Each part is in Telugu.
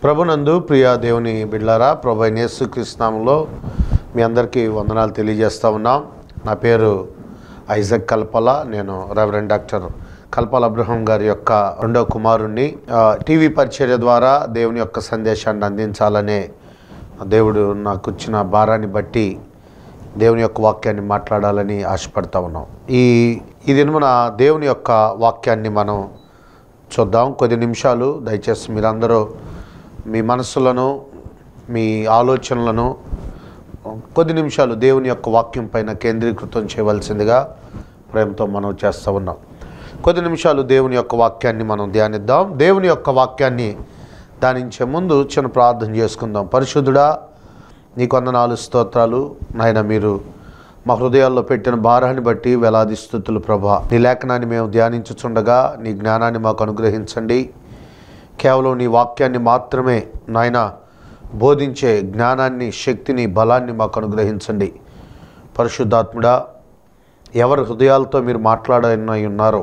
ప్రభునందు ప్రియ దేవుని బిడ్లారా ప్రభు యేసుకృష్ణంలో మీ అందరికీ వందనాలు తెలియజేస్తా ఉన్నాం నా పేరు ఐజక్ కల్పల నేను రెవరెండ్ డాక్టర్ కల్పల అబ్రహం గారి యొక్క రెండో కుమారుణ్ణి ఆ, టీవీ పరిచర్య ద్వారా దేవుని యొక్క సందేశాన్ని అందించాలనే దేవుడు నాకు ఇచ్చిన భారాన్ని బట్టి దేవుని యొక్క వాక్యాన్ని మాట్లాడాలని ఆశపడతా ఉన్నాం ఈ ఈ దినమున దేవుని యొక్క వాక్యాన్ని మనం చూద్దాం కొద్ది నిమిషాలు దయచేసి మీరందరూ మీ మనస్సులను మీ ఆలోచనలను కొద్ది నిమిషాలు దేవుని యొక్క వాక్యం పైన కేంద్రీకృతం చేయవలసిందిగా ప్రేమతో మనం చేస్తూ ఉన్నాం కొద్ది నిమిషాలు దేవుని యొక్క వాక్యాన్ని మనం ధ్యానిద్దాం దేవుని యొక్క వాక్యాన్ని ధ్యానించే ముందు చిన్న ప్రార్థన చేసుకుందాం పరిశుద్ధుడా నీ కొందనాలు స్తోత్రాలు నాయన మీరు మా హృదయాల్లో పెట్టిన భారాన్ని బట్టి వేలాది స్థుతులు ప్రభా నీ లేఖనాన్ని మేము ధ్యానించుచుండగా నీ జ్ఞానాన్ని మాకు అనుగ్రహించండి కేవలం నీ వాక్యాన్ని మాత్రమే నాయన బోధించే జ్ఞానాన్ని శక్తిని బలాన్ని మాకు అనుగ్రహించండి పరిశుద్ధాత్ముడా ఎవరి హృదయాలతో మీరు మాట్లాడనై ఉన్నారో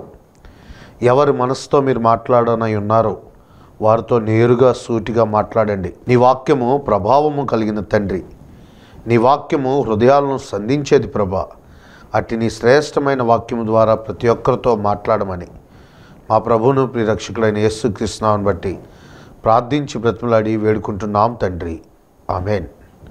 ఎవరి మనసుతో మీరు మాట్లాడనై ఉన్నారో వారితో నేరుగా సూటిగా మాట్లాడండి నీ వాక్యము ప్రభావము కలిగిన తండ్రి నీ వాక్యము హృదయాలను సంధించేది ప్రభా అట్టి నీ శ్రేష్టమైన వాక్యము ద్వారా ప్రతి ఒక్కరితో మాట్లాడమని మా ప్రభువును ప్రియరక్షకుడైన యేసు కృష్ణాన్ని బట్టి ప్రార్థించి బ్రతిమలాడి వేడుకుంటున్నాం తండ్రి ఆమెన్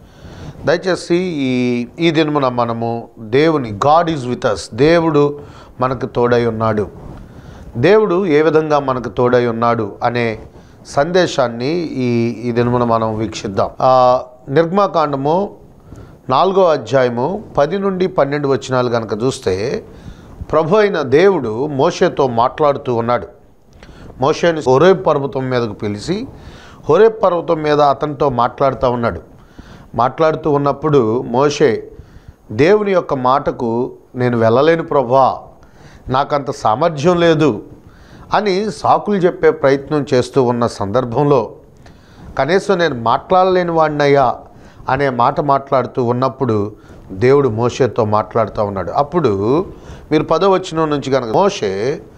దయచేసి ఈ ఈ దినమున మనము దేవుని గాడ్ ఈజ్ విత్ అస్ దేవుడు మనకు తోడై ఉన్నాడు దేవుడు ఏ విధంగా మనకు తోడై ఉన్నాడు అనే సందేశాన్ని ఈ ఈ దినమున మనం వీక్షిద్దాం ఆ, నిర్గమాకాండము నాలుగో అధ్యాయము పది నుండి పన్నెండు వచనాలు కనుక చూస్తే ప్రభు అయిన దేవుడు మోషేతో మాట్లాడుతూ ఉన్నాడు మోషేని హొరేబ్ పర్వతం మీదకు పిలిచి హొరేబ్ పర్వతం మీద అతనితో మాట్లాడుతూ ఉన్నాడు మాట్లాడుతూ ఉన్నప్పుడు మోషే దేవుని యొక్క మాటకు నేను వెళ్ళలేను ప్రభా నాకంత సామర్థ్యం లేదు అని సాకులు చెప్పే ప్రయత్నం చేస్తూ ఉన్న సందర్భంలో కనీసం నేను మాట్లాడలేని వాడినయ్యా అనే మాట మాట్లాడుతూ ఉన్నప్పుడు దేవుడు మోషేతో మాట్లాడుతూ ఉన్నాడు అప్పుడు మీరు పదవచనం నుంచి కనుక మోషే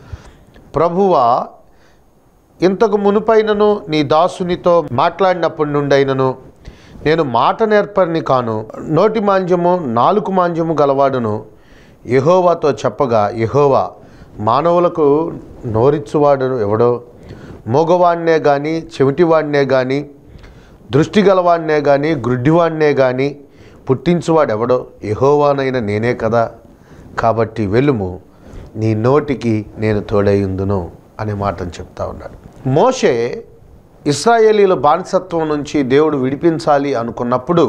ప్రభువా ఇంతకు మునుపైనను నీ దాసునితో మాట్లాడినప్పటి నుండి అయినను నేను మాట నేర్పరిని కాను నోటి మాంద్యము నాలుగు మాంద్యము గలవాడును యెహోవాతో చెప్పగా యెహోవా మానవులకు నోరిచ్చువాడు ఎవడో మగవాడినే కానీ చెవిటివాడినే కానీ దృష్టి గలవాడినే కానీ గ్రుడ్డివాడినే కానీ పుట్టించువాడు ఎవడో యెహోవానైన నేనే కదా కాబట్టి వెలుము నీ నోటికి నేను తోడైందును అనే మాటను చెప్తా ఉన్నాడు మోషే ఇస్రాయేలీల బానిసత్వం నుంచి దేవుడు విడిపించాలి అనుకున్నప్పుడు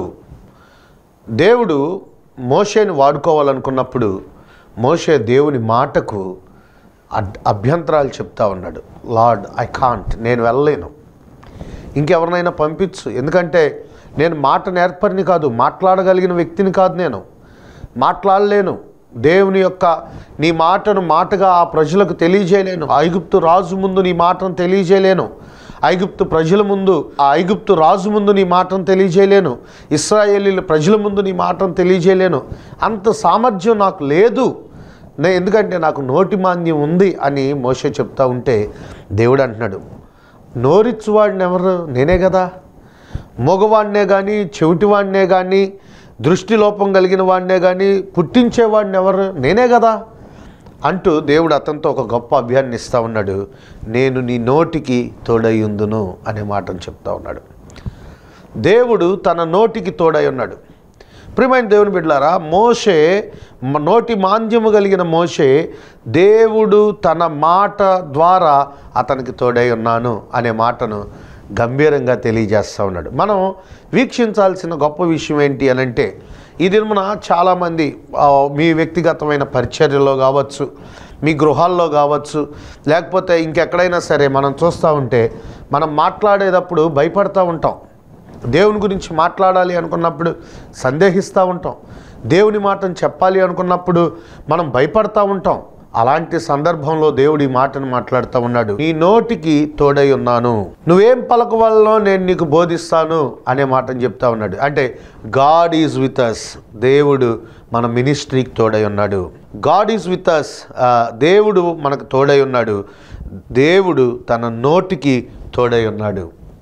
దేవుడు మోషేని వాడుకోవాలనుకున్నప్పుడు మోషే దేవుని మాటకు అడ్ అభ్యంతరాలు చెప్తా ఉన్నాడు లార్డ్ ఐ కాంట్ నేను వెళ్ళలేను ఇంకెవరినైనా పంపించు ఎందుకంటే నేను మాట నేర్పరిని కాదు మాట్లాడగలిగిన వ్యక్తిని కాదు నేను మాట్లాడలేను దేవుని యొక్క నీ మాటను మాటగా ఆ ప్రజలకు తెలియజేయలేను ఐగుప్తు రాజు ముందు నీ మాటను తెలియజేయలేను ఐగుప్తు ప్రజల ముందు ఆ ఐగుప్తు రాజు ముందు నీ మాటను తెలియజేయలేను ఇస్రాయేలీల ప్రజల ముందు నీ మాటను తెలియజేయలేను అంత సామర్థ్యం నాకు లేదు నే ఎందుకంటే నాకు నోటి మాంద్యం ఉంది అని మోషే చెప్తా ఉంటే దేవుడు అంటున్నాడు నోరిచ్చువాడిని ఎవరు నేనే కదా మగవాడినే కానీ చెవిటివాడినే కానీ దృష్టి లోపం కలిగిన వాడినే కానీ పుట్టించేవాడిని ఎవరు నేనే కదా అంటూ దేవుడు అతనితో ఒక గొప్ప అభ్యాన్ని ఇస్తా ఉన్నాడు నేను నీ నోటికి తోడయ్యుందును అనే మాటను చెప్తా ఉన్నాడు దేవుడు తన నోటికి తోడై ఉన్నాడు ప్రియమైన దేవుని బిడ్డలారా మోషే మ- నోటి మాంద్యము కలిగిన మోషే దేవుడు తన మాట ద్వారా అతనికి తోడై ఉన్నాను అనే మాటను గంభీరంగా తెలియజేస్తూ ఉన్నాడు మనం వీక్షించాల్సిన గొప్ప విషయం ఏంటి అని అంటే ఈ దినమున చాలామంది ఆ, మీ వ్యక్తిగతమైన పరిచర్యలో కావచ్చు మీ గృహాల్లో కావచ్చు లేకపోతే ఇంకెక్కడైనా సరే మనం చూస్తూ ఉంటే మనం మాట్లాడేటప్పుడు భయపడతా ఉంటాం దేవుని గురించి మాట్లాడాలి అనుకున్నప్పుడు సందేహిస్తూ ఉంటాం దేవుని మాటను చెప్పాలి అనుకున్నప్పుడు మనం భయపడతా ఉంటాం అలాంటి సందర్భంలో దేవుడు ఈ మాటను మాట్లాడుతూ ఉన్నాడు నీ నోటికి తోడై ఉన్నాను నువ్వేం పలకవల్లో నేను నీకు బోధిస్తాను అనే మాటను చెప్తా ఉన్నాడు అంటే గాడ్ ఈజ్ విత్ అస్ దేవుడు మన మినిస్ట్రీకి తోడై ఉన్నాడు గాడ్ ఈజ్ విత్ అస్ దేవుడు మనకు తోడై ఉన్నాడు దేవుడు తన నోటికి తోడై ఉన్నాడు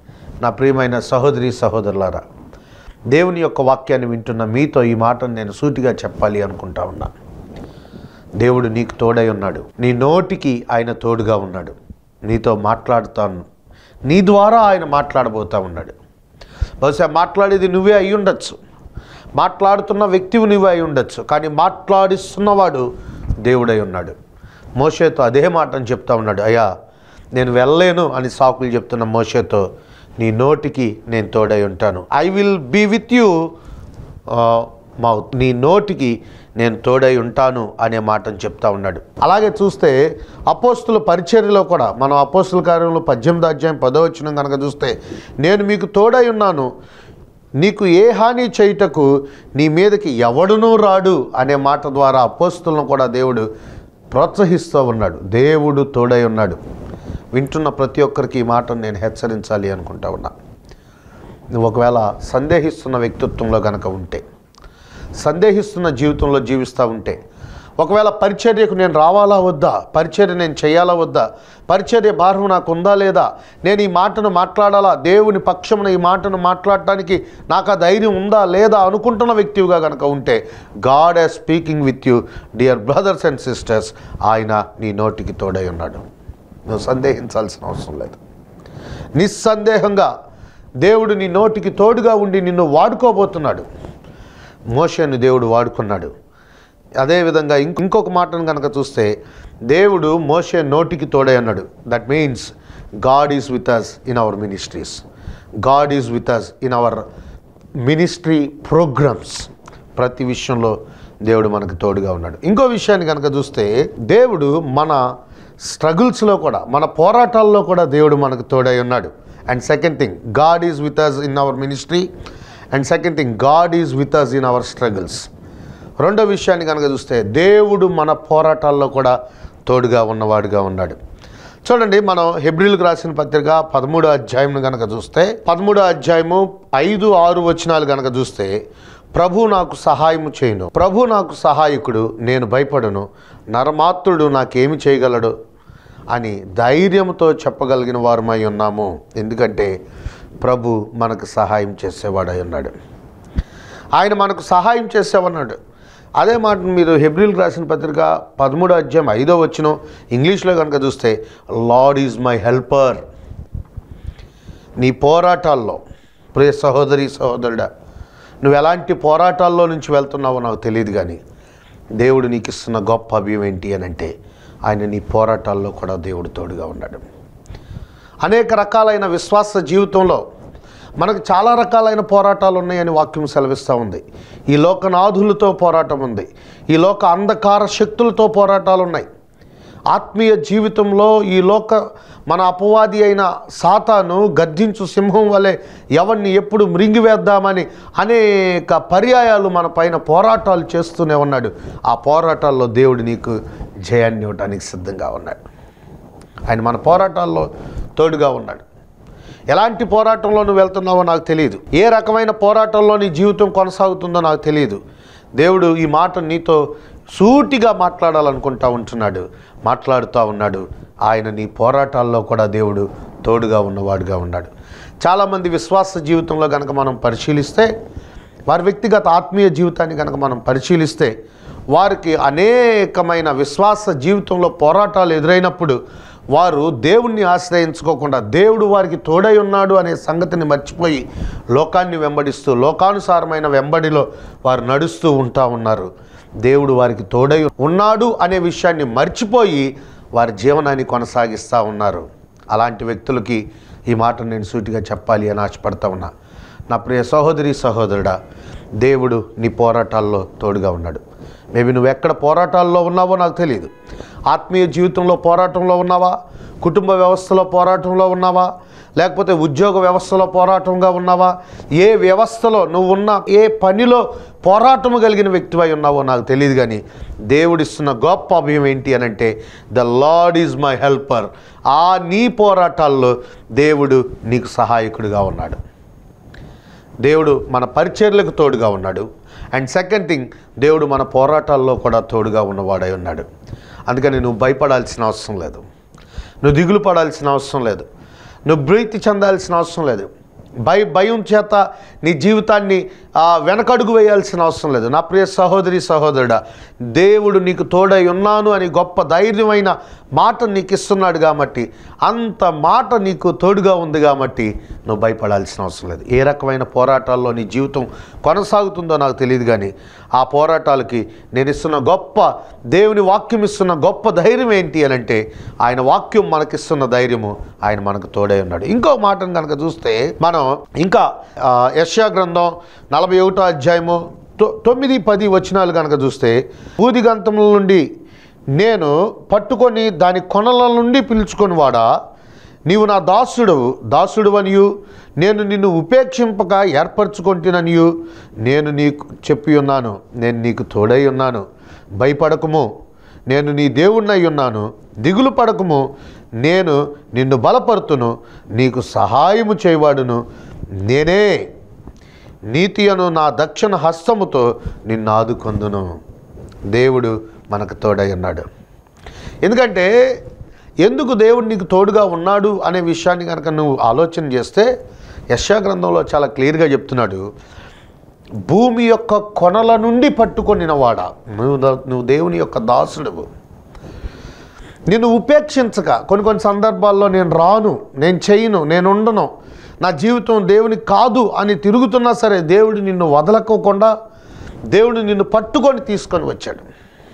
నా ప్రియమైన సహోదరి సహోదరులారా దేవుని యొక్క వాక్యాన్ని వింటున్న మీతో ఈ మాటను నేను సూటిగా చెప్పాలి అనుకుంటా ఉన్నా దేవుడు నీకు తోడై ఉన్నాడు నీ నోటికి ఆయన తోడుగా ఉన్నాడు నీతో మాట్లాడుతాను నీ ద్వారా ఆయన మాట్లాడబోతా ఉన్నాడు బహుశా మాట్లాడేది నువ్వే అయి ఉండొచ్చు మాట్లాడుతున్న వ్యక్తివి నువ్వే అయి ఉండొచ్చు కానీ మాట్లాడిస్తున్నవాడు దేవుడై ఉన్నాడు మోషేతో అదే మాటను చెప్తా ఉన్నాడు అయ్యా నేను వెళ్ళలేను అని సాకులు చెప్తున్న మోషేతో నీ నోటికి నేను తోడై ఉంటాను I will be with you mouth నీ నోటికి నేను తోడై ఉంటాను అనే మాటను చెప్తా ఉన్నాడు అలాగే చూస్తే అపోస్తుల పరిచర్యలో కూడా మనం అపోస్తుల కార్యంలో పద్దెనిమిది అధ్యాయం పదవచనం కనుక చూస్తే నేను మీకు తోడై ఉన్నాను నీకు ఏ హాని చేయుటకు నీ మీదకి ఎవడునూ రాడు అనే మాట ద్వారా అపోస్తులను కూడా దేవుడు ప్రోత్సహిస్తూ ఉన్నాడు దేవుడు తోడై ఉన్నాడు వింటున్న ప్రతి ఒక్కరికి ఈ మాటను నేను హెచ్చరించాలి అనుకుంటా ఉన్నా నువ్వు ఒకవేళ సందేహిస్తున్న వ్యక్తిత్వంలో కనుక ఉంటే సందేహిస్తున్న జీవితంలో జీవిస్తూ ఉంటే ఒకవేళ పరిచర్యకు నేను రావాలా వద్దా పరిచర్య నేను చేయాలా వద్దా పరిచర్య భారం నాకు ఉందా లేదా నేను ఈ మాటను మాట్లాడాలా దేవుని పక్షమున ఈ మాటను మాట్లాడటానికి నాకు ఆ ధైర్యం ఉందా లేదా అనుకుంటున్న వ్యక్తిగా కనుక ఉంటే God as speaking with you dear brothers and sisters ఆయన నీ నోటికి తోడై ఉన్నాడు నువ్వు సందేహించాల్సిన అవసరం లేదు నిస్సందేహంగా దేవుడు నీ నోటికి తోడుగా ఉండి నిన్ను వాడుకోబోతున్నాడు మోషను దేవుడు వాడుకున్నాడు అదేవిధంగా ఇంక ఇంకొక మాటను కనుక చూస్తే దేవుడు మోషే నోటికి తోడే అన్నాడు that means God is with us in our ministries God is with us in our ministry programs ప్రతి విషయంలో దేవుడు మనకు తోడుగా ఉన్నాడు ఇంకో విషయాన్ని కనుక చూస్తే దేవుడు మన స్ట్రగుల్స్లో కూడా మన పోరాటాల్లో కూడా దేవుడు మనకు తోడై ఉన్నాడు and second thing God is with us in our ministry and second thing God is with us in our struggles రెండో విషయాన్ని కనుక చూస్తే దేవుడు మన పోరాటాల్లో కూడా తోడుగా ఉన్నవాడుగా ఉన్నాడు చూడండి మనం హెబ్రిల్కి రాసిన పత్రిక పదమూడో అధ్యాయం కనుక చూస్తే పదమూడో అధ్యాయము ఐదు ఆరు వచనాలు కనుక చూస్తే ప్రభు నాకు సహాయము చేయను ప్రభు నాకు సహాయకుడు నేను భయపడను నరమాత్రుడు నాకేమి చేయగలడు అని ధైర్యంతో చెప్పగలిగిన వారమై ఉన్నాము ఎందుకంటే ప్రభు మనకు సహాయం చేసేవాడై ఉన్నాడు ఆయన మనకు సహాయం చేసేవన్నాడు అదే మాట మీరు హెబ్రిల్కి రాసిన పత్రిక పదమూడో అధ్యాయం ఐదో వచ్చిన ఇంగ్లీష్లో కనుక చూస్తే లార్డ్ ఈజ్ మై హెల్పర్ నీ పోరాటాల్లో ప్రియ సహోదరి సహోదరుడా నువ్వు ఎలాంటి పోరాటాల్లో నుంచి వెళ్తున్నావో నాకు తెలియదు కానీ దేవుడు నీకు ఇస్తున్న గొప్ప అభ్యం ఏంటి అని అంటే ఆయన నీ పోరాటాల్లో కూడా దేవుడు తోడుగా ఉన్నాడు అనేక రకాలైన విశ్వాస జీవితంలో మనకు చాలా రకాలైన పోరాటాలు ఉన్నాయని వాక్యం సెలవిస్తూ ఉంది ఈ లోకనాథులతో పోరాటం ఉంది ఈ లోక అంధకార శక్తులతో పోరాటాలు ఉన్నాయి ఆత్మీయ జీవితంలో ఈ లోక మన అపవాది అయిన సాతాను గద్దించు సింహం వలె ఎవరిని ఎప్పుడు మృంగివేద్దామని అనేక పర్యాయాలు మన పైన పోరాటాలు చేస్తూనే ఉన్నాడు ఆ పోరాటాల్లో దేవుడు నీకు జయాన్ని ఇవ్వడానికి సిద్ధంగా ఉన్నాడు ఆయన మన పోరాటాల్లో తోడుగా ఉన్నాడు ఎలాంటి పోరాటంలో నువ్వు వెళ్తున్నావో నాకు తెలియదు ఏ రకమైన పోరాటంలో నీ జీవితం కొనసాగుతుందో నాకు తెలియదు దేవుడు ఈ మాట నీతో సూటిగా మాట్లాడాలనుకుంటా ఉంటున్నాడు మాట్లాడుతూ ఉన్నాడు ఆయన నీ పోరాటాల్లో కూడా దేవుడు తోడుగా ఉన్నవాడుగా ఉన్నాడు చాలామంది విశ్వాస జీవితంలో కనుక మనం పరిశీలిస్తే వారి వ్యక్తిగత ఆత్మీయ జీవితాన్ని కనుక మనం పరిశీలిస్తే వారికి అనేకమైన విశ్వాస జీవితంలో పోరాటాలు ఎదురైనప్పుడు వారు దేవుణ్ణి ఆశ్రయించుకోకుండా దేవుడు వారికి తోడై ఉన్నాడు అనే సంగతిని మర్చిపోయి లోకాన్ని వెంబడిస్తూ లోకానుసారమైన వెంబడిలో వారు నడుస్తూ ఉంటా ఉన్నారు దేవుడు వారికి తోడై ఉన్నాడు అనే విషయాన్ని మర్చిపోయి వారి జీవనాన్ని కొనసాగిస్తూ ఉన్నారు అలాంటి వ్యక్తులకి ఈ మాట నేను సూటిగా చెప్పాలి అని ఆశపడతా ఉన్నా నా ప్రియ సహోదరి సహోదరుడా దేవుడు నీ పోరాటాల్లో తోడుగా ఉన్నాడు మేబీ నువ్వు ఎక్కడ పోరాటాల్లో ఉన్నావో నాకు తెలియదు ఆత్మీయ జీవితంలో పోరాటంలో ఉన్నావా కుటుంబ వ్యవస్థలో పోరాటంలో ఉన్నావా లేకపోతే ఉద్యోగ వ్యవస్థలో పోరాటంగా ఉన్నావా ఏ వ్యవస్థలో నువ్వు ఉన్న ఏ పనిలో పోరాటము కలిగిన వ్యక్తివై ఉన్నావో నాకు తెలియదు కానీ దేవుడిస్తున్న గొప్ప అభయం ఏంటి అని అంటే the Lord is my helper ఆ నీ పోరాటాల్లో దేవుడు నీకు సహాయకుడిగా ఉన్నాడు దేవుడు మన పరిచర్లకు తోడుగా ఉన్నాడు అండ్ సెకండ్ థింగ్ దేవుడు మన పోరాటాల్లో కూడా తోడుగా ఉన్నవాడై ఉన్నాడు అందుకని నువ్వు భయపడాల్సిన అవసరం లేదు నువ్వు దిగులు పడాల్సిన అవసరం లేదు నువ్వు ప్రీతి చెందాల్సిన అవసరం లేదు భయ భయం చేత నీ జీవితాన్ని ఆ, వెనకడుగు వేయాల్సిన అవసరం లేదు నా ప్రియ సహోదరి సహోదరుడా దేవుడు నీకు తోడై ఉన్నాను అని గొప్ప ధైర్యమైన మాట నీకు ఇస్తున్నాడు కాబట్టి అంత మాట నీకు తోడుగా ఉంది కాబట్టి నువ్వు భయపడాల్సిన అవసరం లేదు ఏ రకమైన పోరాటాల్లో నీ జీవితం కొనసాగుతుందో నాకు తెలియదు కానీ ఆ పోరాటాలకి నేను ఇస్తున్న గొప్ప దేవుని వాక్యం ఇస్తున్న గొప్ప ధైర్యం ఏంటి అని అంటే ఆయన వాక్యం మనకిస్తున్న ధైర్యము ఆయన మనకు తోడై ఉన్నాడు ఇంకో మాటను కనుక చూస్తే మనం ఇంకా ఆ, యెషయా గ్రంథం నలభై ఒకటో అధ్యాయము తొ- తొమ్మిది పది వచనాలు కనుక చూస్తే ఊదిగంతముల నుండి నేను పట్టుకొని దాని కొనల నుండి పిలుచుకొని వాడా నీవు నా దాసుడు దాసుడు అనియు నేను నిన్ను ఉపేక్షింపక ఏర్పరచుకుంటుననియు నేను నీకు చెప్పి ఉన్నాను నేను నీకు తోడై ఉన్నాను భయపడకము నేను నీ దేవుణ్ణై ఉన్నాను దిగులు పడకము నేను నిన్ను బలపరుతును నీకు సహాయము చేయవాడును నేనే నీతి అను నా దక్షిణ హస్తముతో నిన్ను ఆదుకొందును దేవుడు మనకు తోడై ఉన్నాడు ఎందుకంటే ఎందుకు దేవుడు నీకు తోడుగా ఉన్నాడు అనే విషయాన్ని కనుక నువ్వు ఆలోచన చేస్తే యశా గ్రంథంలో చాలా క్లియర్గా చెప్తున్నాడు భూమి యొక్క కొనల నుండి పట్టుకొనినవాడా నువ్వు ద- నువ్వు దేవుని యొక్క దాసుడువు నిన్ను ఉపేక్షించక కొన్ని కొన్ని సందర్భాల్లో నేను రాను నేను చేయను నేను ఉండను నా జీవితం దేవునికి కాదు అని తిరుగుతున్నా సరే దేవుడు నిన్ను వదలకోకుండా దేవుడు నిన్ను పట్టుకొని తీసుకొని వచ్చాడు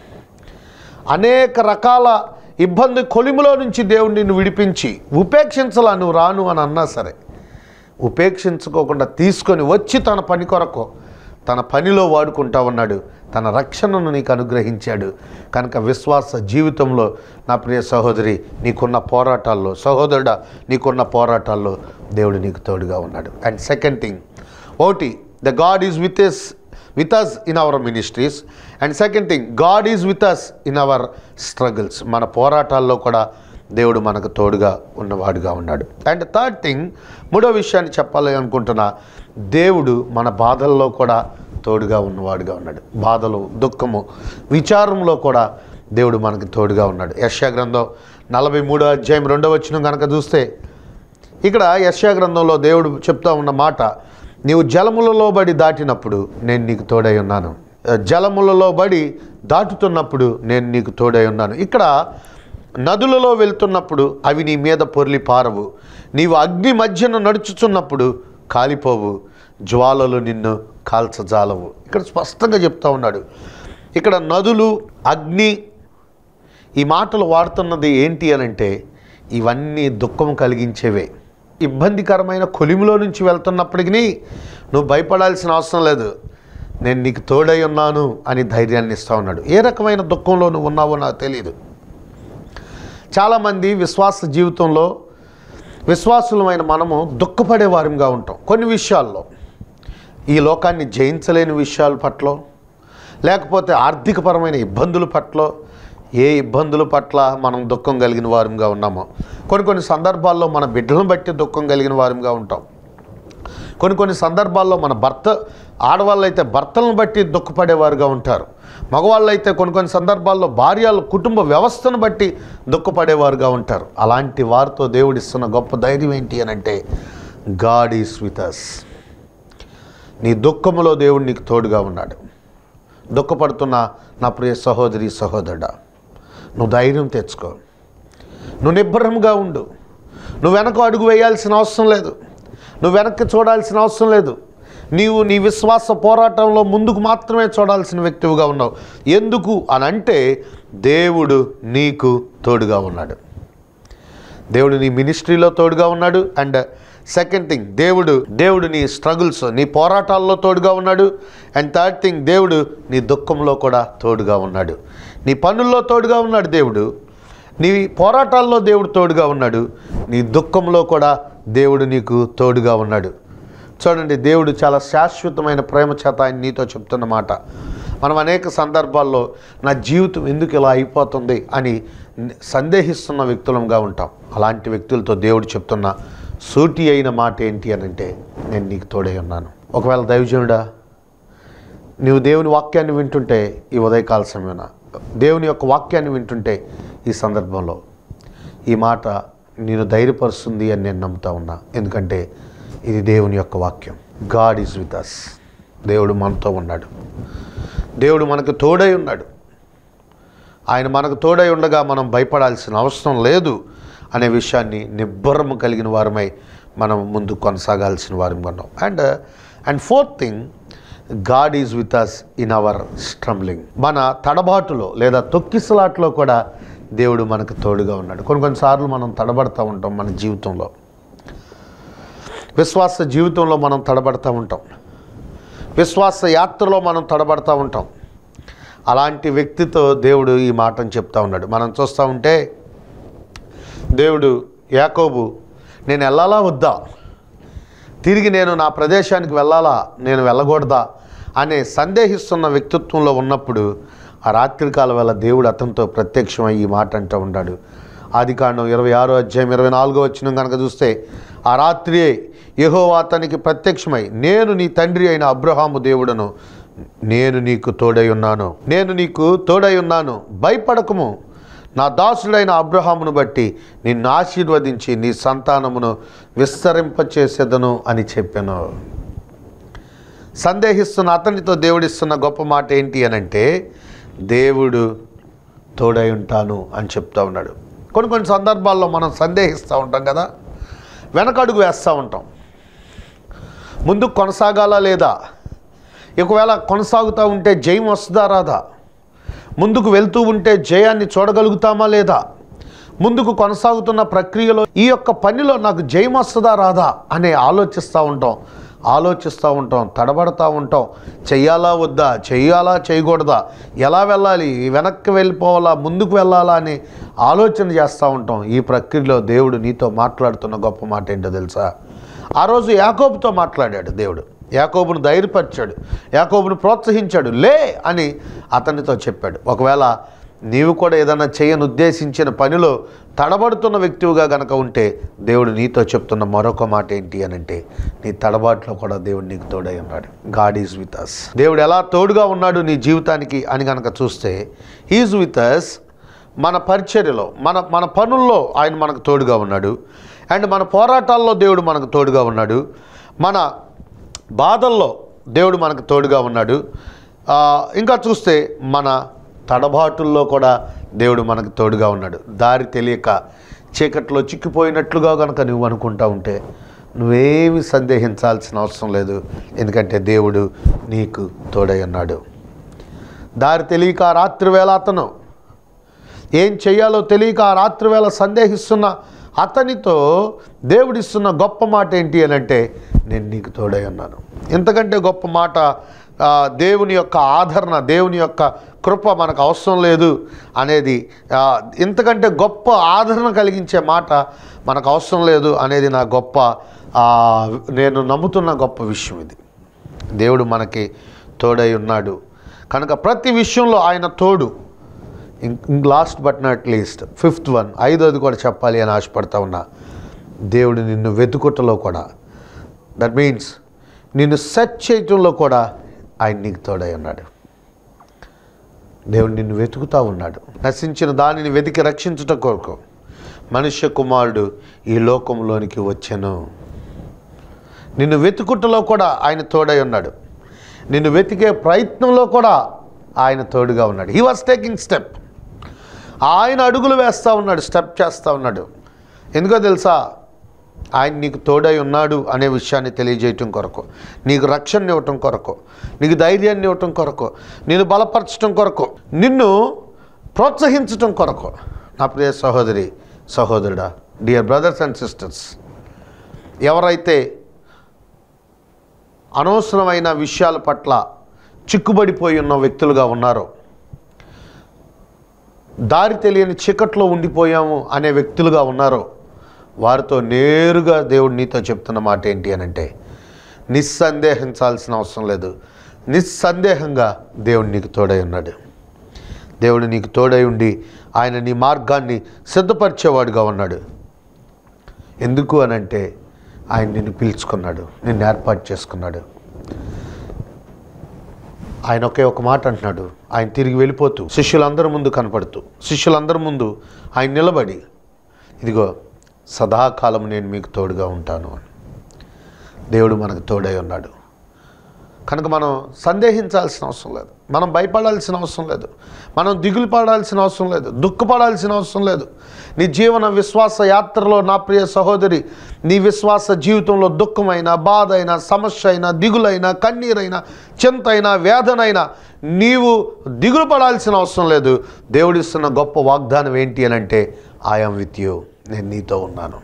అనేక రకాల ఇబ్బంది కొలిములో నుంచి దేవుడు నిన్ను విడిపించి ఉపేక్షించలా నువ్వు రాను అని అన్నా సరే ఉపేక్షించుకోకుండా తీసుకొని వచ్చి తన పని కొరకు తన పనిలో వాడుకుంటా ఉన్నాడు తన రక్షణను నీకు అనుగ్రహించాడు కనుక విశ్వాస జీవితంలో నా ప్రియ సహోదరి నీకున్న పోరాటాల్లో సహోదరుడా నీకున్న పోరాటాల్లో దేవుడు నీకు తోడుగా ఉన్నాడు అండ్ సెకండ్ థింగ్ ఒకటి the God is with us with us in our ministries and second thing God is with us in our struggles మన పోరాటాల్లో కూడా దేవుడు మనకు తోడుగా ఉన్నవాడుగా ఉన్నాడు అండ్ థర్డ్ థింగ్ మూడో విషయాన్ని చెప్పాలి అనుకుంటున్నా దేవుడు మన బాధల్లో కూడా తోడుగా ఉన్నవాడుగా ఉన్నాడు బాధలు దుఃఖము విచారంలో కూడా దేవుడు మనకు తోడుగా ఉన్నాడు యశా గ్రంథం నలభై మూడో అధ్యాయం రెండో వచ్చిన కనుక చూస్తే ఇక్కడ యశ్యా గ్రంథంలో దేవుడు చెప్తా ఉన్న మాట నీవు జలములలో బడి దాటినప్పుడు నేను నీకు తోడై ఉన్నాను జలములలో బడి దాటుతున్నప్పుడు నేను నీకు తోడై ఉన్నాను ఇక్కడ నదులలో వెళ్తున్నప్పుడు అవి నీ మీద పొర్లి పారవు నీవు అగ్ని మధ్యన నడుచుచున్నప్పుడు కాలిపోవు జ్వాలలు నిన్ను కాల్చజాలవు ఇక్కడ స్పష్టంగా చెప్తా ఉన్నాడు ఇక్కడ నదులు అగ్ని ఈ మాటలు వాడుతున్నది ఏంటి అని అంటే ఇవన్నీ దుఃఖం కలిగించేవే ఇబ్బందికరమైన కొలిమిలో నుంచి వెళ్తున్నప్పటికీ నువ్వు భయపడాల్సిన అవసరం లేదు నేను నీకు తోడై ఉన్నాను అని ధైర్యాన్ని ఇస్తా ఉన్నాడు ఏ రకమైన దుఃఖంలో నువ్వు ఉన్నావో నాకు తెలియదు చాలామంది విశ్వాస జీవితంలో విశ్వాసులమైన మనము దుఃఖపడే వారంగా ఉంటాం కొన్ని విషయాల్లో ఈ లోకాన్ని జయించలేని విషయాల పట్ల లేకపోతే ఆర్థికపరమైన ఇబ్బందుల పట్ల ఏ ఇబ్బందుల పట్ల మనం దుఃఖం కలిగిన వారంగా ఉన్నామో కొన్ని కొన్ని సందర్భాల్లో మన బిడ్డలను బట్టి దుఃఖం కలిగిన వారంగా ఉంటాం కొన్ని కొన్ని సందర్భాల్లో మన భర్త ఆడవాళ్ళు అయితే భర్తలను బట్టి దుఃఖపడేవారుగా ఉంటారు మగవాళ్ళు అయితే కొన్ని కొన్ని సందర్భాల్లో భార్యలు కుటుంబ వ్యవస్థను బట్టి దుఃఖపడేవారుగా ఉంటారు అలాంటి వారితో దేవుడిస్తున్న గొప్ప ధైర్యం ఏంటి అని అంటే గాడ్ ఈస్ విత్ అస్ నీ దుఃఖములో దేవుడు నీకు తోడుగా ఉన్నాడు దుఃఖపడుతున్న నా ప్రియ సహోదరి సహోదరుడా నువ్వు ధైర్యం తెచ్చుకో నువ్వు నిబ్బరంగా ఉండు నువ్వు వెనక అడుగు వేయాల్సిన అవసరం లేదు నువ్వు వెనక్కి చూడాల్సిన అవసరం లేదు నీవు నీ విశ్వాస పోరాటంలో ముందుకు మాత్రమే చూడాల్సిన వ్యక్తివిగా ఉన్నావు ఎందుకు అని అంటే దేవుడు నీకు తోడుగా ఉన్నాడు దేవుడు నీ మినిస్ట్రీలో తోడుగా ఉన్నాడు అండ్ సెకండ్ థింగ్ దేవుడు దేవుడు నీ స్ట్రగుల్స్ నీ పోరాటాల్లో తోడుగా ఉన్నాడు అండ్ థర్డ్ థింగ్ దేవుడు నీ దుఃఖంలో కూడా తోడుగా ఉన్నాడు నీ పనుల్లో తోడుగా ఉన్నాడు దేవుడు నీ పోరాటాల్లో దేవుడు తోడుగా ఉన్నాడు నీ దుఃఖంలో కూడా దేవుడు నీకు తోడుగా ఉన్నాడు చూడండి దేవుడు చాలా శాశ్వతమైన ప్రేమ చేత ఆయన నీతో చెప్తున్న మాట మనం అనేక సందర్భాల్లో నా జీవితం ఎందుకు ఇలా అయిపోతుంది అని సందేహిస్తున్న వ్యక్తులంగా ఉంటాం అలాంటి వ్యక్తులతో దేవుడు చెప్తున్న సూటి అయిన మాట ఏంటి అని అంటే నేను నీకు తోడై ఉన్నాను ఒకవేళ దైవజనుడా నీవు దేవుని వాక్యాన్ని వింటుంటే ఈ ఉదయకాల సమయన దేవుని యొక్క వాక్యాన్ని వింటుంటే ఈ సందర్భంలో ఈ మాట నేను ధైర్యపరుస్తుంది అని నేను నమ్ముతా ఉన్నా ఎందుకంటే ఇది దేవుని యొక్క వాక్యం గాడ్ ఈజ్ విత్ అస్ దేవుడు మనతో ఉన్నాడు దేవుడు మనకు తోడై ఉన్నాడు ఆయన మనకు తోడై ఉండగా మనం భయపడాల్సిన అవసరం లేదు అనే విషయాన్ని నిబ్బరము కలిగిన వారమై మనం ముందు కొనసాగాల్సిన వారం ఉన్నాం and and fourth thing God is with us in our stumbling మన తడబాటులో లేదా తొక్కిసలాట్లో కూడా దేవుడు మనకు తోడుగా ఉన్నాడు కొన్ని కొన్నిసార్లు మనం తడబడుతూ ఉంటాం మన జీవితంలో విశ్వాస జీవితంలో మనం తడబడుతూ ఉంటాం విశ్వాస యాత్రలో మనం తడబడుతూ ఉంటాం అలాంటి వ్యక్తితో దేవుడు ఈ మాటను చెప్తా ఉన్నాడు మనం చూస్తూ ఉంటే దేవుడు యాకోబు నేను వెళ్ళాలా వద్దా తిరిగి నేను నా ప్రదేశానికి వెళ్ళాలా నేను వెళ్ళకూడదా అనే సందేహిస్తున్న వ్యక్తిత్వంలో ఉన్నప్పుడు ఆ రాత్రికాల వేళ దేవుడు అతనితో ప్రత్యక్షమై ఈ మాట అంటూ ఉన్నాడు ఆది కాండం ఇరవై ఆరో అధ్యాయం ఇరవై నాలుగో వచ్చిన కనుక చూస్తే ఆ రాత్రి యెహోవా అతనికి ప్రత్యక్షమై నేను నీ తండ్రి అయిన అబ్రహాము దేవుడను నేను నీకు తోడై ఉన్నాను నేను నీకు తోడై ఉన్నాను భయపడకము నా దాసుడైన అబ్రహామును బట్టి నిన్ను ఆశీర్వదించి నీ సంతానమును విస్తరింపచేసేదను అని చెప్పాను సందేహిస్తున్న అతనితో దేవుడిస్తున్న గొప్ప మాట ఏంటి అని అంటే దేవుడు తోడై ఉంటాను అని చెప్తా ఉన్నాడు కొన్ని కొన్ని సందర్భాల్లో మనం సందేహిస్తూ ఉంటాం కదా వెనకడుగు వేస్తూ ఉంటాం ముందుకు కొనసాగాలా లేదా ఒకవేళ కొనసాగుతూ ఉంటే జయం వస్తుందా రాదా ముందుకు వెళ్తూ ఉంటే జయాన్ని చూడగలుగుతామా లేదా ముందుకు కొనసాగుతున్న ప్రక్రియలో ఈ యొక్క పనిలో నాకు జయం వస్తుందా రాదా అనే ఆలోచిస్తూ ఉంటాం ఆలోచిస్తూ ఉంటాం తడబడతా ఉంటాం చెయ్యాలా వద్దా చెయ్యాలా చేయకూడదా ఎలా వెళ్ళాలి వెనక్కి వెళ్ళిపోవాలా ముందుకు వెళ్ళాలా అని ఆలోచన చేస్తూ ఉంటాం ఈ ప్రక్రియలో దేవుడు నీతో మాట్లాడుతున్న గొప్ప మాట ఏంటో తెలుసా ఆ రోజు యాకోబుతో మాట్లాడాడు దేవుడు యాకోబును ధైర్యపరిచాడు యాకోబును ప్రోత్సహించాడు లే అని అతనితో చెప్పాడు ఒకవేళ నీవు కూడా ఏదైనా చేయని ఉద్దేశించిన పనిలో తడబడుతున్న వ్యక్తివిగా గనక ఉంటే దేవుడు నీతో చెప్తున్న మరొక మాట ఏంటి అని అంటే నీ తడబాట్లో కూడా దేవుడు నీకు తోడై ఉన్నాడు గాడ్ ఈజ్ విత్ అస్ దేవుడు ఎలా తోడుగా ఉన్నాడు నీ జీవితానికి అని గనక చూస్తే ఈజ్ విత్ అస్ మన పరిచర్యలో మన మన పనుల్లో ఆయన మనకు తోడుగా ఉన్నాడు అండ్ మన పోరాటాల్లో దేవుడు మనకు తోడుగా ఉన్నాడు మన బాధల్లో దేవుడు మనకు తోడుగా ఉన్నాడు ఆ, ఇంకా చూస్తే మన తడబాటుల్లో కూడా దేవుడు మనకు తోడుగా ఉన్నాడు దారి తెలియక చీకట్లో చిక్కిపోయినట్లుగా కనుక నువ్వు అనుకుంటా ఉంటే నువ్వేమి సందేహించాల్సిన అవసరం లేదు ఎందుకంటే దేవుడు నీకు తోడై ఉన్నాడు దారి తెలియక ఆ రాత్రి వేళ అతను ఏం చేయాలో తెలియక ఆ రాత్రివేళ సందేహిస్తున్న అతనితో దేవుడిస్తున్న గొప్ప మాట ఏంటి అని అంటే నేను నీకు తోడై ఉన్నాను ఎంతకంటే గొప్ప మాట ఆ, దేవుని యొక్క ఆదరణ దేవుని యొక్క కృప మనకు అవసరం లేదు అనేది ఆ, ఇంతకంటే గొప్ప ఆదరణ కలిగించే మాట మనకు అవసరం లేదు అనేది నా గొప్ప ఆ, నేను నమ్ముతున్న గొప్ప విషయం ఇది దేవుడు మనకి తోడై ఉన్నాడు కనుక ప్రతి విషయంలో ఆయన తోడు last but not least fifth one ఐదోది కూడా చెప్పాలి అని ఆశపడతా ఉన్నా దేవుడు నిన్ను వెతుకుటలో కూడా దట్ మీన్స్ నిన్ను సెర్చ్ చేయటంలో కూడా ఆయన నీకు తోడై ఉన్నాడు దేవుడు నిన్ను వెతుకుతా ఉన్నాడు నశించిన దానిని వెతికి రక్షించుట కొరకు మనుష్య కుమారుడు ఈ లోకంలోనికి వచ్చెను నిన్ను వెతుకుటలో కూడా ఆయన తోడై ఉన్నాడు నిన్ను వెతికే ప్రయత్నంలో కూడా ఆయన తోడుగా ఉన్నాడు హీ వాస్ టేకింగ్ స్టెప్ ఆయన అడుగులు వేస్తూ ఉన్నాడు స్టెప్ చేస్తూ ఉన్నాడు ఎందుకో తెలుసా ఆయన నీకు తోడై ఉన్నాడు అనే విషయాన్ని తెలియజేయటం కొరకు నీకు రక్షణ ఇవ్వటం కొరకు నీకు ధైర్యాన్ని ఇవ్వటం కొరకు నిన్ను బలపరచడం కొరకు నిన్ను ప్రోత్సహించటం కొరకు నా ప్రియ సహోదరి సహోదరుడా డియర్ బ్రదర్స్ అండ్ సిస్టర్స్ ఎవరైతే అనవసరమైన విషయాల పట్ల చిక్కుబడిపోయి ఉన్న వ్యక్తులుగా ఉన్నారో దారి తెలియని చీకట్లో ఉండిపోయాము అనే వ్యక్తులుగా ఉన్నారో వారితో నేరుగా దేవుడు నీతో చెప్తున్న మాట ఏంటి అని అంటే నిస్సందేహించాల్సిన అవసరం లేదు నిస్సందేహంగా దేవుడు నీకు తోడై ఉన్నాడు దేవుడు నీకు తోడై ఉండి ఆయన నీ మార్గాన్ని సిద్ధపరిచేవాడుగా ఉన్నాడు ఎందుకు అనంటే ఆయన నిన్ను పిలుచుకున్నాడు నిన్ను ఏర్పాటు చేసుకున్నాడు ఆయన ఒకే ఒక మాట అంటున్నాడు ఆయన తిరిగి వెళ్ళిపోతూ శిష్యులందరి ముందు కనపడుతూ శిష్యులందరి ముందు ఆయన నిలబడి ఇదిగో సదాకాలం నేను మీకు తోడుగా ఉంటాను అని దేవుడు మనకు తోడై ఉన్నాడు కనుక మనం సందేహించాల్సిన అవసరం లేదు మనం భయపడాల్సిన అవసరం లేదు మనం దిగులు పడాల్సిన అవసరం లేదు దుఃఖపడాల్సిన అవసరం లేదు నీ జీవన విశ్వాస యాత్రలో నా ప్రియ సహోదరి నీ విశ్వాస జీవితంలో దుఃఖమైన బాధ అయినా సమస్య అయినా దిగులైనా కన్నీరైనా చింతైనా వేదనైనా నీవు దిగులు పడాల్సిన అవసరం లేదు దేవుడిస్తున్న గొప్ప వాగ్దానం ఏంటి అని అంటే ఐఎమ్ విత్ యూ నేను నీతో ఉన్నాను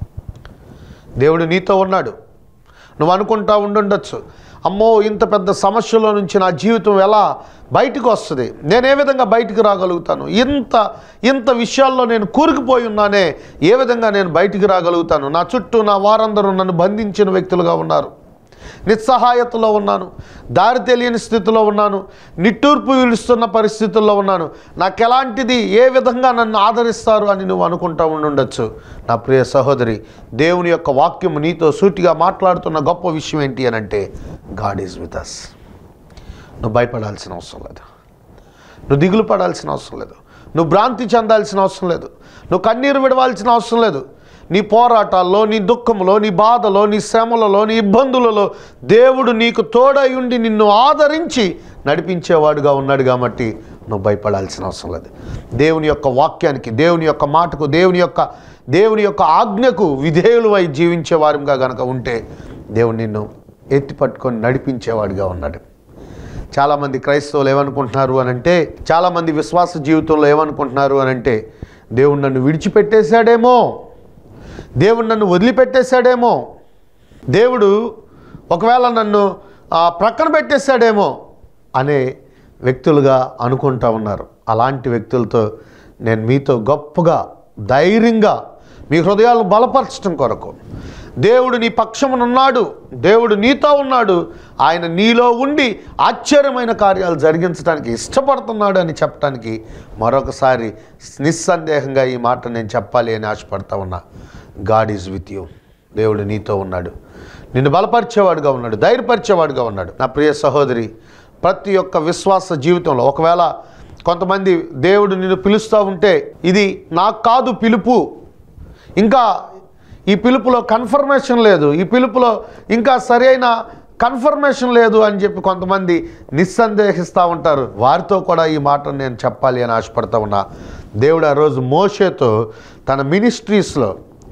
దేవుడు నీతో ఉన్నాడు నువ్వు అనుకుంటా ఉండుండొచ్చు అమ్మో ఇంత పెద్ద సమస్యలో నుంచి నా జీవితం ఎలా బయటకు వస్తుంది నేను ఏ విధంగా బయటికి రాగలుగుతాను ఇంత ఇంత విషయాల్లో నేను కూరుకుపోయి ఉన్నానే ఏ విధంగా నేను బయటికి రాగలుగుతాను నా చుట్టూ నా వారందరూ నన్ను బంధించిన వ్యక్తులుగా ఉన్నారు నిస్సహాయతలో ఉన్నాను దారి తెలియని స్థితిలో ఉన్నాను నిట్టూర్పు విలుస్తున్న పరిస్థితుల్లో ఉన్నాను నాకు ఎలాంటిది ఏ విధంగా నన్ను ఆదరిస్తారు అని నువ్వు అనుకుంటా ఉండుండొచ్చు నా ప్రియ సహోదరి దేవుని యొక్క వాక్యము నీతో సూటిగా మాట్లాడుతున్న గొప్ప విషయం ఏంటి అని అంటే గాడ్ ఈజ్ విత్ అస్ నువ్వు భయపడాల్సిన అవసరం లేదు నువ్వు దిగులు పడాల్సిన అవసరం లేదు నువ్వు భ్రాంతి చెందాల్సిన అవసరం లేదు నువ్వు కన్నీరు విడవాల్సిన అవసరం లేదు నీ పోరాటాల్లో నీ దుఃఖంలో నీ బాధలో నీ శ్రమలలో నీ ఇబ్బందులలో దేవుడు నీకు తోడై ఉండి నిన్ను ఆదరించి నడిపించేవాడుగా ఉన్నాడు కాబట్టి నువ్వు భయపడాల్సిన అవసరం లేదు దేవుని యొక్క వాక్యానికి దేవుని యొక్క మాటకు దేవుని యొక్క దేవుని యొక్క ఆజ్ఞకు విధేయులవై జీవించే వారిగా గనక ఉంటే దేవుడు నిన్ను ఎత్తి పట్టుకొని నడిపించేవాడిగా ఉన్నాడు చాలామంది క్రైస్తవులు ఏమనుకుంటున్నారు అని అంటే చాలామంది విశ్వాస జీవితంలో ఏమనుకుంటున్నారు అని అంటే దేవుడు నన్ను విడిచిపెట్టేశాడేమో దేవుడు నన్ను వదిలిపెట్టేశాడేమో దేవుడు ఒకవేళ నన్ను ఆ, ప్రక్కన పెట్టేశాడేమో అనే వ్యక్తులుగా అనుకుంటా ఉన్నారు అలాంటి వ్యక్తులతో నేను మీతో గొప్పగా ధైర్యంగా మీ హృదయాలను బలపరచడం కొరకు దేవుడు నీ పక్షమునున్నాడు దేవుడు నీతో ఉన్నాడు ఆయన నీలో ఉండి ఆశ్చర్యమైన కార్యాలు జరిగించడానికి ఇష్టపడుతున్నాడు అని చెప్పడానికి మరొకసారి నిస్సందేహంగా ఈ మాట నేను చెప్పాలి అని ఆశపడతా ఉన్నా గాడ్ ఈజ్ విత్ యూ దేవుడు నీతో ఉన్నాడు నిన్ను బలపరిచేవాడుగా ఉన్నాడు ధైర్యపరిచేవాడుగా ఉన్నాడు నా ప్రియ సహోదరి ప్రతి ఒక్క విశ్వాస జీవితంలో ఒకవేళ కొంతమంది దేవుడు నిన్ను పిలుస్తూ ఉంటే ఇది నాకు కాదు పిలుపు ఇంకా ఈ పిలుపులో కన్ఫర్మేషన్ లేదు ఈ పిలుపులో ఇంకా సరైన కన్ఫర్మేషన్ లేదు అని చెప్పి కొంతమంది నిస్సందేహిస్తూ ఉంటారు వారితో కూడా ఈ మాట నేను చెప్పాలి అని ఆశపడతా ఉన్నా దేవుడు ఆ రోజు మోషేతో తన మినిస్ట్రీస్లో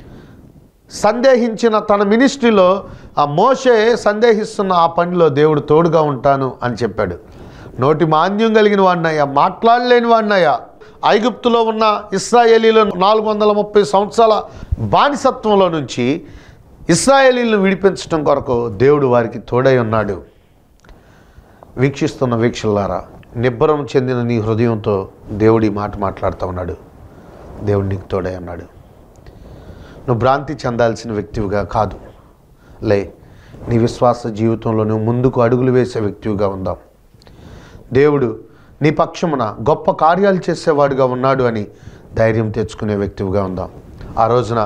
సందేహించిన తన మినిస్ట్రీలో ఆ మోషే సందేహిస్తున్న ఆ పనిలో దేవుడు తోడుగా ఉంటాను అని చెప్పాడు నోటి మాంద్యం కలిగిన వాడినయ్యా మాట్లాడలేని వాడినయ్యా ఐగుప్తులో ఉన్న ఇస్రాయేలీలో నాలుగు వందల ముప్పై సంవత్సరాల బానిసత్వంలో నుంచి ఇస్రాయేలీలను విడిపించడం కొరకు దేవుడు వారికి తోడై ఉన్నాడు వీక్షిస్తున్న వీక్షలారా నిబ్బరం చెందిన నీ హృదయంతో దేవుడి మాట మాట్లాడుతూ ఉన్నాడు దేవుడు నీకు తోడై ఉన్నాడు నువ్వు భ్రాంతి చెందాల్సిన వ్యక్తివిగా కాదు లే నీ విశ్వాస జీవితంలో నువ్వు ముందుకు అడుగులు వేసే వ్యక్తివిగా ఉందాం దేవుడు నీ పక్షమున గొప్ప కార్యాలు చేసేవాడుగా ఉన్నాడు అని ధైర్యం తెచ్చుకునే వ్యక్తివిగా ఉందాం ఆ రోజున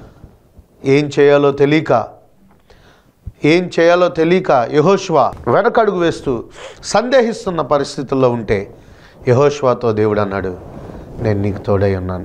ఏం చేయాలో తెలియక ఏం చేయాలో తెలియక యహోష్వ వెనకడుగు వేస్తూ సందేహిస్తున్న పరిస్థితుల్లో ఉంటే యహోష్వాతో దేవుడు అన్నాడు నేను నీకు తోడై ఉన్నాను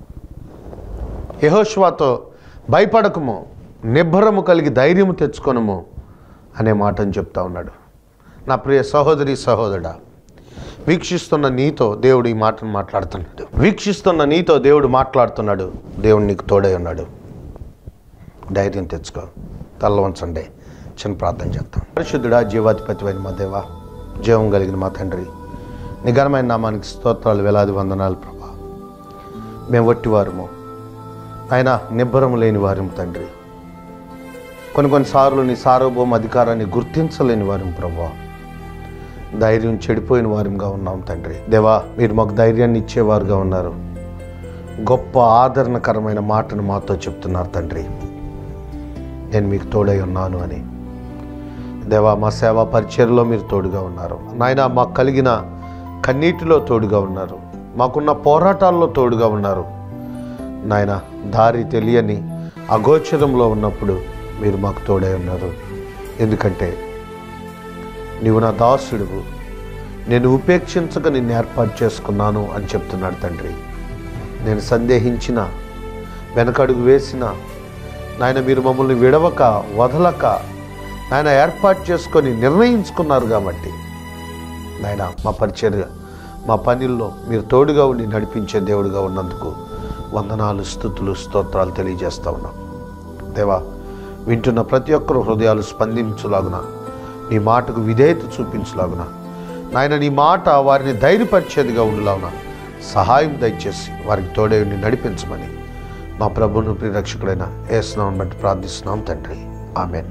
యహోష్వాతో భయపడకము నిబ్బరము కలిగి ధైర్యము తెచ్చుకొనము అనే మాటను చెప్తా ఉన్నాడు నా ప్రియ సహోదరి సహోదరుడా వీక్షిస్తున్న నీతో దేవుడు ఈ మాటను మాట్లాడుతున్నాడు వీక్షిస్తున్న నీతో దేవుడు మాట్లాడుతున్నాడు దేవుడు నీకు తోడై ఉన్నాడు ధైర్యం తెచ్చుకో తల్ల వంచండి చిన్న ప్రార్థన చేద్దాం పరిశుద్ధుడా జీవాధిపతి అయిన మా దేవ జీవం కలిగిన మా తండ్రి నిఘనమైన నామానికి స్తోత్రాలు వేలాది వందనాలు ప్రభా మేము వట్టివారము ఆయన నిబ్బరం లేని వారం తండ్రి కొన్ని కొన్నిసార్లు నీ సార్వభౌమ అధికారాన్ని గుర్తించలేని వారం ప్రభా ధైర్యం చెడిపోయిన వారంగా ఉన్నాం తండ్రి దేవా మీరు మాకు ధైర్యాన్ని ఇచ్చేవారుగా ఉన్నారు గొప్ప ఆదరణకరమైన మాటను మాతో చెప్తున్నారు తండ్రి నేను మీకు తోడై ఉన్నాను అని దేవా మా సేవా పరిచర్లో మీరు తోడుగా ఉన్నారు నాయన మాకు కలిగిన కన్నీటిలో తోడుగా ఉన్నారు మాకున్న పోరాటాల్లో తోడుగా ఉన్నారు నాయన దారి తెలియని అగోచరంలో ఉన్నప్పుడు మీరు మాకు తోడై ఉన్నారు ఎందుకంటే నీవు నా దాసుడువు నేను ఉపేక్షించక నిన్ను ఏర్పాటు చేసుకున్నాను అని చెప్తున్నాడు తండ్రి నేను సందేహించిన వెనకడుగు వేసిన నాయన మీరు మమ్మల్ని విడవక వదలక ఆయన ఏర్పాటు చేసుకొని నిర్ణయించుకున్నారు కాబట్టి నాయన మా పరిచర్య మా పనుల్లో మీరు తోడుగా ఉండి నడిపించే దేవుడిగా ఉన్నందుకు వందనాలు స్థుతులు స్తోత్రాలు తెలియజేస్తా ఉన్నాం దేవా వింటున్న ప్రతి ఒక్కరు హృదయాలు స్పందించులాగున నీ మాటకు విధేయత చూపించులాగున నాయన నీ మాట వారిని ధైర్యపరిచేదిగా ఉండలాగున సహాయం దయచేసి వారికి తోడే ఉండి నడిపించమని మా ప్రభును ప్రిరక్షకుడైన ఏసునామని బట్టి ప్రార్థిస్తున్నాం తండ్రి ఆమెన్